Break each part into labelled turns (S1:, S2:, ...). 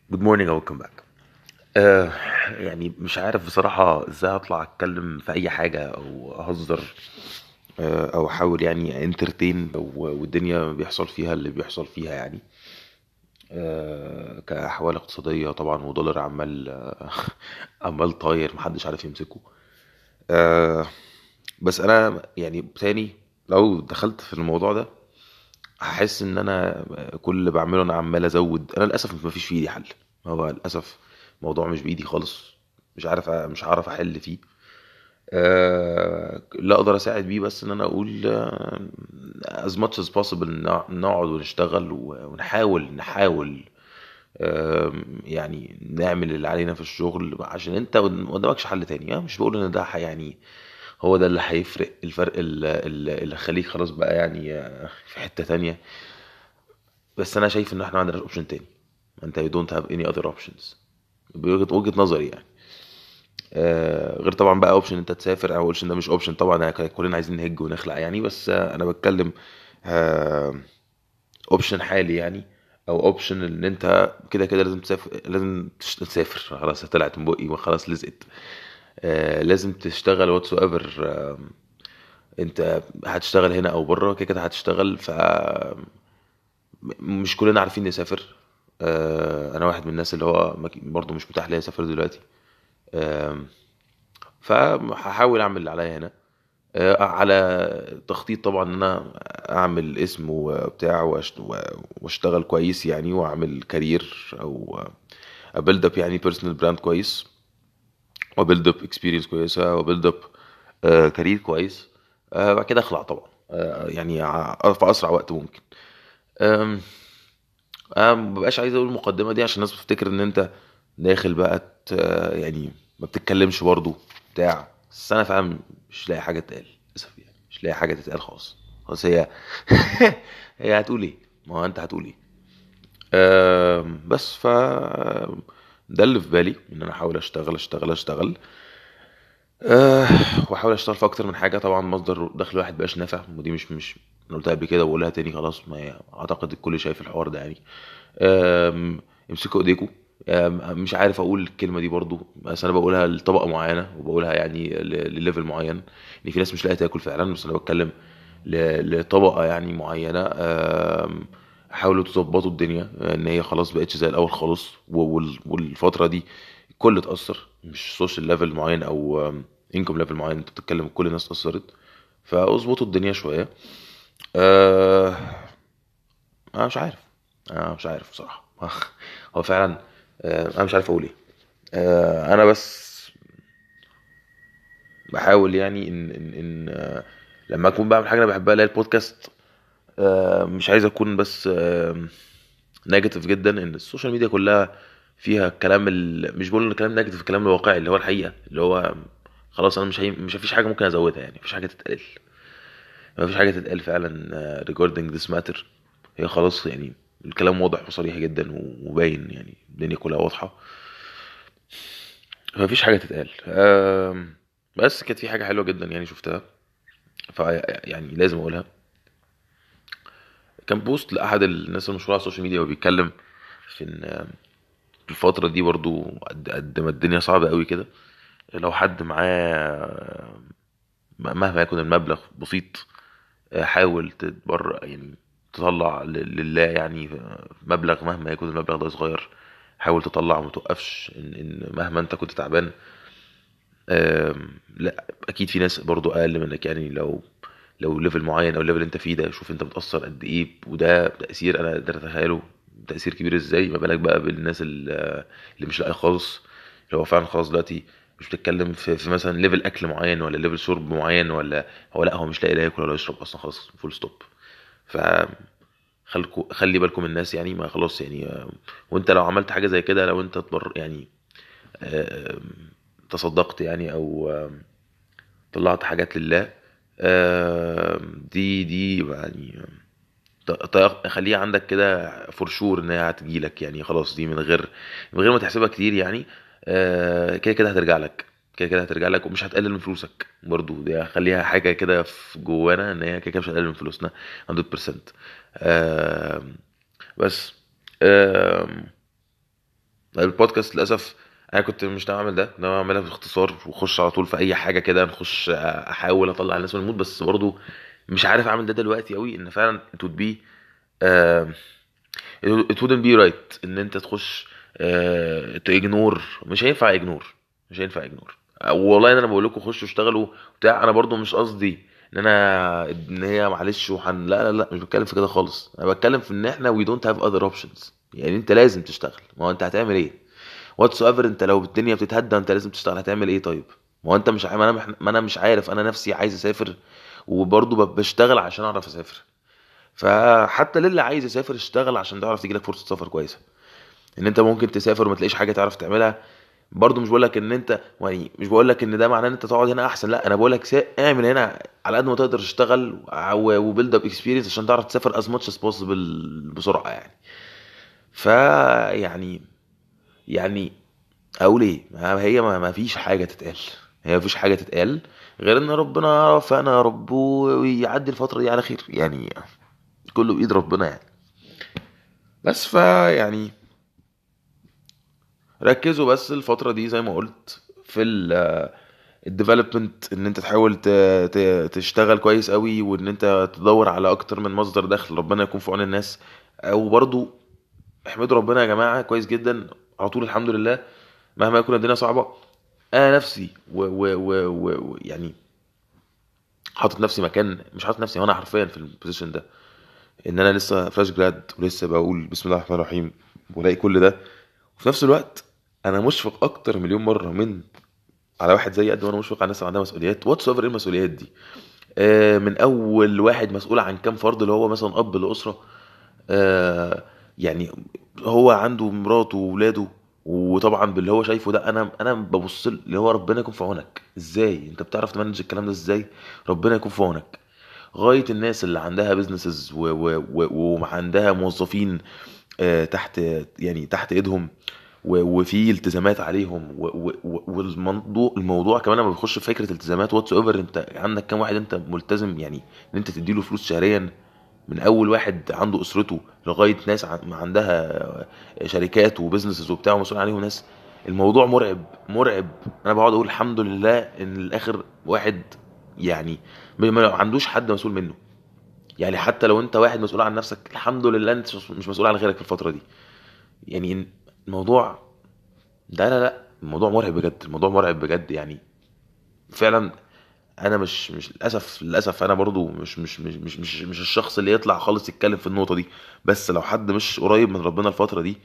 S1: Good morning and welcome back. آه يعني مش عارف بصراحة ازاي اطلع اتكلم في اي حاجة او اهزر آه او احاول يعني انترتين والدنيا بيحصل فيها اللي بيحصل فيها يعني آه كأحوال اقتصادية طبعا ودولار عمال آه عمال طاير محدش عارف يمسكه آه بس انا يعني تاني لو دخلت في الموضوع ده هحس ان انا كل اللي بعمله انا عمال ازود انا للاسف مفيش في ايدي حل هو للاسف الموضوع مش بايدي خالص مش عارف مش عارف احل فيه آه، اللي اقدر اساعد بيه بس ان انا اقول آه، as much as possible نع- نقعد ونشتغل و- ونحاول نحاول آم، يعني نعمل اللي علينا في الشغل عشان انت ما قدامكش حل تاني آه، مش بقول ان ده ح- يعني هو ده اللي هيفرق الفرق اللي, اللي يخليك خلاص بقى يعني آه، في حتة تانية بس انا شايف ان احنا ما عندناش اوبشن تاني انت you don't have any other options بوجهة وجهة نظري يعني آه غير طبعا بقى اوبشن انت تسافر او اوبشن ده مش اوبشن طبعا يعني كلنا عايزين نهج ونخلع يعني بس آه انا بتكلم اوبشن حالي يعني او اوبشن ان انت كده كده لازم تسافر لازم تش- تسافر خلاص طلعت من بقي وخلاص لزقت آه لازم تشتغل واتس ايفر انت هتشتغل هنا او بره كده كده هتشتغل ف م- مش كلنا عارفين نسافر آه، انا واحد من الناس اللي هو مك- برضه مش متاح ليا اسافر دلوقتي آم، فهحاول اعمل اللي عليا هنا آه، على تخطيط طبعا ان انا اعمل اسم وبتاع وأشت- و- واشتغل كويس يعني واعمل كارير او ابيلد اب يعني بيرسونال براند كويس وبيلد اب اكسبيرينس كويسه وبيلد اب كارير كويس آه، بعد كده اخلع طبعا آه، يعني ع- في اسرع وقت ممكن آم، انا مبقاش عايز اقول المقدمه دي عشان الناس بتفتكر ان انت داخل بقى ت- يعني ما بتتكلمش برضه بتاع بس انا فعلا مش لاقي حاجه تتقال للاسف يعني مش لاقي حاجه تتقال خالص خلاص هي هي هتقول ايه ما هو انت هتقول ايه آم، بس ف ده اللي في بالي ان انا احاول اشتغل اشتغل اشتغل أه واحاول اشتغل في اكتر من حاجه طبعا مصدر دخل واحد بقاش نافع ودي مش مش انا قلتها قبل كده وبقولها تاني خلاص ما هي اعتقد الكل شايف الحوار ده يعني أم، امسكوا ايديكم أم، مش عارف اقول الكلمه دي برضو بس انا بقولها لطبقه معينه وبقولها يعني ل- لليفل معين ان في ناس مش لاقيه تاكل فعلا بس انا بتكلم ل- لطبقه يعني معينه أم، حاولوا تظبطوا الدنيا ان هي خلاص بقتش زي الاول خالص و- وال- والفتره دي الكل اتاثر مش سوشيال ليفل معين او انكم ليفل معين انت بتتكلم كل الناس اتاثرت فاظبطوا الدنيا شويه أه انا مش عارف انا مش عارف بصراحه هو فعلا آه، انا مش عارف اقول ايه آه، انا بس بحاول يعني ان ان ان آه، لما اكون بعمل حاجه انا بحبها اللي هي البودكاست آه، مش عايز اكون بس نيجاتيف جدا ان السوشيال ميديا كلها فيها كلام ال... مش بقول ان الكلام نيجاتيف الكلام الواقعي اللي هو الحقيقه اللي هو خلاص انا مش هي... مش مفيش حاجه ممكن ازودها يعني مفيش حاجه تتقال مفيش حاجه تتقال فعلا آه، regarding this matter هي خلاص يعني الكلام واضح وصريح جدا وباين يعني الدنيا كلها واضحه مفيش حاجه تتقال آم، بس كانت في حاجه حلوه جدا يعني شفتها ف يعني لازم اقولها كان بوست لاحد الناس المشهوره على السوشيال ميديا وبيتكلم في ان في الفتره دي برضو قد قد ما الدنيا صعبه قوي كده لو حد معاه مهما يكون المبلغ بسيط حاول تتبرع يعني تطلع ل- لله يعني مبلغ مهما يكون المبلغ ده صغير حاول تطلع وما توقفش ان ان مهما انت كنت تعبان آم، لا اكيد في ناس برضو اقل منك يعني لو لو ليفل معين او الليفل انت فيه ده شوف انت بتأثر قد ايه وده تأثير انا قادر اتخيله تأثير كبير ازاي ما بالك بقى بالناس ال- اللي مش لاقي خالص اللي هو فعلا خلاص دلوقتي مش بتتكلم في, في مثلا ليفل اكل معين ولا ليفل شرب معين ولا هو لا هو مش لاقي لا ياكل ولا يشرب اصلا خلاص فول ستوب ف خلكوا خلي بالكم من الناس يعني ما خلاص يعني آه، وانت لو عملت حاجه زي كده لو انت تبر يعني آه، تصدقت يعني او آه، طلعت حاجات لله آه، دي دي يعني ط- ط- خليها عندك كده فور شور ان هي هتجيلك يعني خلاص دي من غير من غير ما تحسبها كتير يعني آه، كده كده هترجع لك كده كده هترجع لك ومش هتقلل من فلوسك برضو دي خليها حاجة كده في جوانا ان هي كده كده مش هتقلل من فلوسنا 100% آم، بس آم، البودكاست للاسف انا كنت مش ناوي اعمل ده ناوي اعملها باختصار واخش على طول في اي حاجه كده نخش احاول اطلع الناس من المود بس برضو مش عارف اعمل ده دلوقتي قوي ان فعلا it would be uh, it wouldn't be right ان انت تخش uh, تignore مش هينفع اجنور مش هينفع اجنور والله ان انا بقول لكم خشوا اشتغلوا بتاع انا برضو مش قصدي ان انا ان هي معلش وحن لا لا لا مش بتكلم في كده خالص انا بتكلم في ان احنا we don't have other options يعني انت لازم تشتغل ما هو انت هتعمل ايه واتس ايفر انت لو الدنيا بتتهدى انت لازم تشتغل هتعمل ايه طيب ما هو انت مش ع- ما انا ما انا مش عارف انا نفسي عايز اسافر وبرضه ب- بشتغل عشان اعرف اسافر فحتى للي عايز يسافر اشتغل عشان تعرف تجيلك فرصه سفر كويسه ان انت ممكن تسافر وما تلاقيش حاجه تعرف تعملها برضه مش بقول لك ان انت يعني مش بقول لك ان ده معناه ان انت تقعد هنا احسن لا انا بقول لك سا- اعمل هنا على قد ما تقدر تشتغل وبيلد اب اكسبيرينس عشان تعرف تسافر از ماتش از بوسيبل بسرعه يعني فيعني يعني اقول ايه ما هي ما ما فيش حاجه تتقال هي ما فيش حاجه تتقال غير ان ربنا وفقنا يا رب ويعدي الفتره دي على خير يعني كله بايد ربنا يعني بس فيعني ركزوا بس الفتره دي زي ما قلت في الديفلوبمنت ان انت تحاول ت- ت- تشتغل كويس قوي وان انت تدور على اكتر من مصدر دخل ربنا يكون في عون الناس او برضو احمدوا ربنا يا جماعه كويس جدا على طول الحمد لله مهما يكون الدنيا صعبه انا نفسي و و و و و يعني حاطط نفسي مكان مش حاطط نفسي وانا حرفيا في البوزيشن ده ان انا لسه فريش جراد ولسه بقول بسم الله الرحمن الرحيم ولاقي كل ده وفي نفس الوقت انا مشفق اكتر مليون مره من على واحد زي قد ما انا مشفق على الناس اللي عندها مسؤوليات واتس ايفر ايه المسؤوليات دي آه، من اول واحد مسؤول عن كام فرد اللي هو مثلا اب لاسره آه، يعني هو عنده مراته وولاده وطبعا باللي هو شايفه ده انا انا ببص ل- اللي هو ربنا يكون في عونك ازاي انت بتعرف تمانج الكلام ده ازاي ربنا يكون في عونك غايه الناس اللي عندها بيزنسز وعندها موظفين آه، تحت يعني تحت ايدهم و- وفي التزامات عليهم و- و- و- والموضوع الموضوع كمان لما بيخش في فكره التزامات واتس ايفر انت عندك كام واحد انت ملتزم يعني ان انت تديله فلوس شهريا من اول واحد عنده اسرته لغايه ناس عن- عندها شركات وبزنسز وبتاع ومسؤول عليهم ناس الموضوع مرعب مرعب انا بقعد اقول الحمد لله ان الاخر واحد يعني ما ما عندوش حد مسؤول منه يعني حتى لو انت واحد مسؤول عن نفسك الحمد لله انت مش مسؤول عن غيرك في الفتره دي يعني الموضوع لا لا لا الموضوع مرعب بجد الموضوع مرعب بجد يعني فعلا انا مش مش للاسف للاسف انا برضو مش مش مش مش مش, مش الشخص اللي يطلع خالص يتكلم في النقطه دي بس لو حد مش قريب من ربنا الفتره دي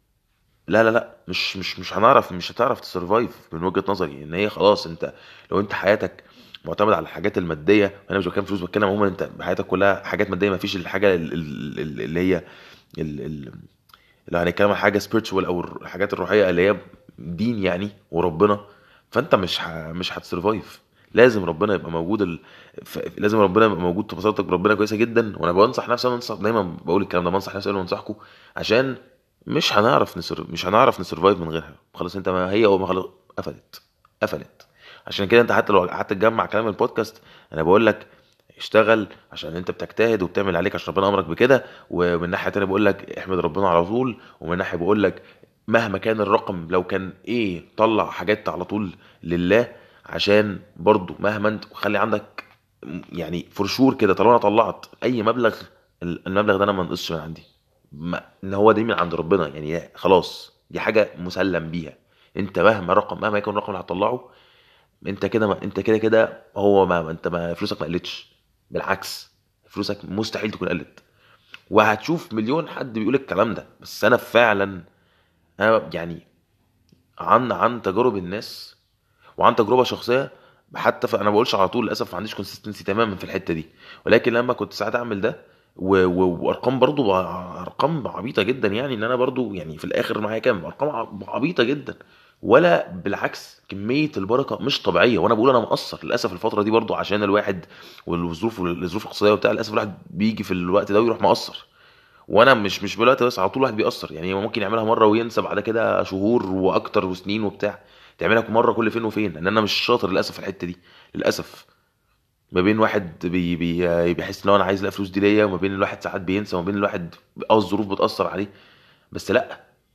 S1: لا لا لا مش مش مش هنعرف مش هتعرف تسرفايف من وجهه نظري ان هي خلاص انت لو انت حياتك معتمد على الحاجات الماديه انا مش بتكلم فلوس بتكلم عموما انت حياتك كلها حاجات ماديه ما فيش الحاجه ال- ال- ال- اللي هي ال- ال- لو هنتكلم عن حاجه سبيريتشوال او الحاجات الروحيه اللي هي دين يعني وربنا فانت مش ه... مش هتسرفايف لازم ربنا يبقى موجود ال... ف... لازم ربنا يبقى موجود تفاصيلك بربنا كويسه جدا وانا بنصح نفسي انا بنصح دايما بقول الكلام ده بنصح نفسي انا بنصحكم عشان مش هنعرف نسر... مش هنعرف نسرفايف من غيرها خلاص انت ما هي او ما خلاص قفلت قفلت عشان كده انت حتى لو قعدت تجمع كلام البودكاست انا بقول لك اشتغل عشان انت بتجتهد وبتعمل عليك عشان ربنا امرك بكده ومن ناحيه تانيه بقول لك احمد ربنا على طول ومن ناحيه بقول لك مهما كان الرقم لو كان ايه طلع حاجات على طول لله عشان برضو مهما انت خلي عندك يعني فرشور كده طالما انا طلعت اي مبلغ المبلغ ده انا ما نقصش من عندي ما ان هو دي من عند ربنا يعني خلاص دي حاجه مسلم بيها انت مهما رقم مهما يكون الرقم اللي هتطلعه انت كده ما انت كده كده هو ما انت ما فلوسك ما قلتش بالعكس فلوسك مستحيل تكون قلت وهتشوف مليون حد بيقول الكلام ده بس انا فعلا انا يعني عن عن تجارب الناس وعن تجربه شخصيه حتى ف- انا ما بقولش على طول للاسف ما عنديش كونسيستنسي تماما في الحته دي ولكن لما كنت ساعات اعمل ده و... و... وارقام برضو ارقام عبيطه جدا يعني ان انا برضو يعني في الاخر معايا كام ارقام عب- عبيطه جدا ولا بالعكس كميه البركه مش طبيعيه وانا بقول انا مقصر للاسف الفتره دي برضو عشان الواحد والظروف الظروف الاقتصاديه وبتاع للاسف الواحد بيجي في الوقت ده ويروح مقصر وانا مش مش بالوقت بس على طول واحد بيأثر يعني هو ممكن يعملها مره وينسى بعد كده شهور واكتر وسنين وبتاع تعملها مره كل فين وفين لان انا مش شاطر للاسف في الحته دي للاسف ما بين واحد بي بي بيحس ان هو انا عايز الاقي فلوس دي ليا وما بين الواحد ساعات بينسى وما بين الواحد اه الظروف بتأثر عليه بس لا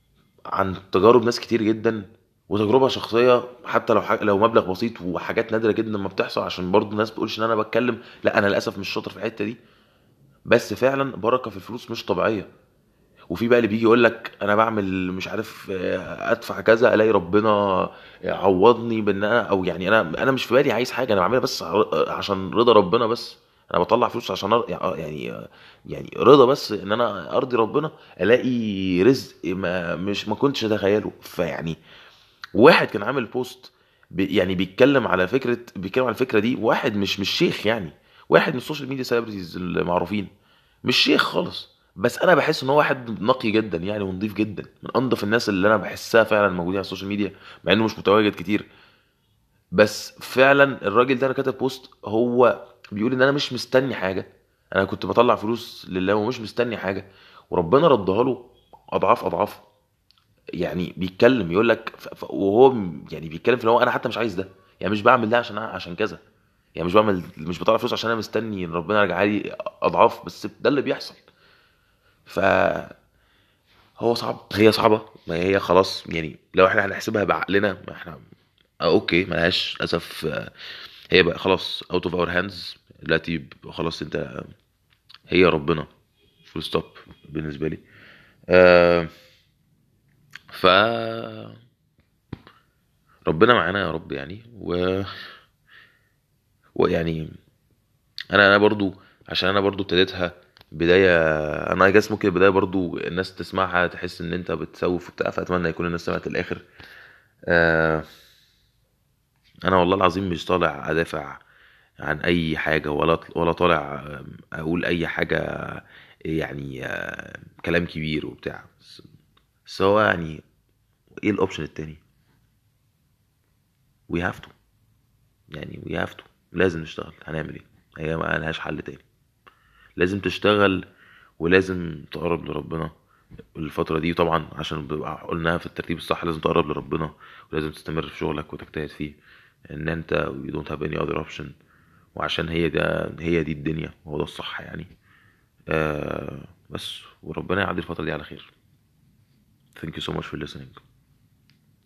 S1: عن تجارب ناس كتير جدا وتجربه شخصيه حتى لو حاجة لو مبلغ بسيط وحاجات نادره جدا لما بتحصل عشان برضو الناس بتقولش ان انا بتكلم لا انا للاسف مش شاطر في الحته دي بس فعلا بركه في الفلوس مش طبيعيه وفي بقى اللي بيجي يقول لك انا بعمل مش عارف آه، ادفع كذا الاقي ربنا عوضني بان انا او يعني انا انا مش في بالي عايز حاجه انا بعملها بس ع- عشان رضا ربنا بس انا بطلع فلوس عشان أر- يعني يعني رضا بس ان انا ارضي ربنا الاقي رزق ما مش ما كنتش اتخيله فيعني واحد كان عامل بوست بي يعني بيتكلم على فكره بيتكلم على الفكره دي واحد مش مش شيخ يعني واحد من السوشيال ميديا سيلبرتيز المعروفين مش شيخ خالص بس انا بحس ان هو واحد نقي جدا يعني ونضيف جدا من انضف الناس اللي انا بحسها فعلا موجودين على السوشيال ميديا مع انه مش متواجد كتير بس فعلا الراجل ده انا كاتب بوست هو بيقول ان انا مش مستني حاجه انا كنت بطلع فلوس لله ومش مستني حاجه وربنا ردها له اضعاف اضعاف يعني بيتكلم يقول لك ف... ف... وهو م- يعني بيتكلم في ان هو انا حتى مش عايز ده يعني مش بعمل ده عشان عشان كذا يعني مش بعمل مش بطلع فلوس عشان انا مستني ان ربنا يرجع لي اضعاف بس ده اللي بيحصل فهو صعب هي صعبه ما هي خلاص يعني لو احنا هنحسبها بعقلنا ما احنا آه اوكي ملهاش للاسف آه، هي بقى خلاص اوت اوف اور هاندز دلوقتي ب- خلاص انت هي ربنا فول ستوب بالنسبه لي آه ف ربنا معانا يا رب يعني و... ويعني انا انا برضو عشان انا برضو ابتديتها بدايه انا جاس ممكن البدايه برضو الناس تسمعها تحس ان انت بتسوف وبتاع فاتمنى يكون الناس سمعت الاخر آه انا والله العظيم مش طالع ادافع عن اي حاجه ولا ولا طالع آم، اقول اي حاجه يعني آه، كلام كبير وبتاع بس بس هو يعني ايه الاوبشن التاني وي هاف تو يعني وي هاف تو لازم نشتغل هنعمل ايه هي ما لهاش حل تاني لازم تشتغل ولازم تقرب لربنا الفترة دي طبعا عشان بيبقى قلناها في الترتيب الصح لازم تقرب لربنا ولازم تستمر في شغلك وتجتهد فيه ان انت you don't have any other option وعشان هي ده هي دي الدنيا وهو ده الصح يعني آه بس وربنا يعدي الفترة دي على خير thank you so much for listening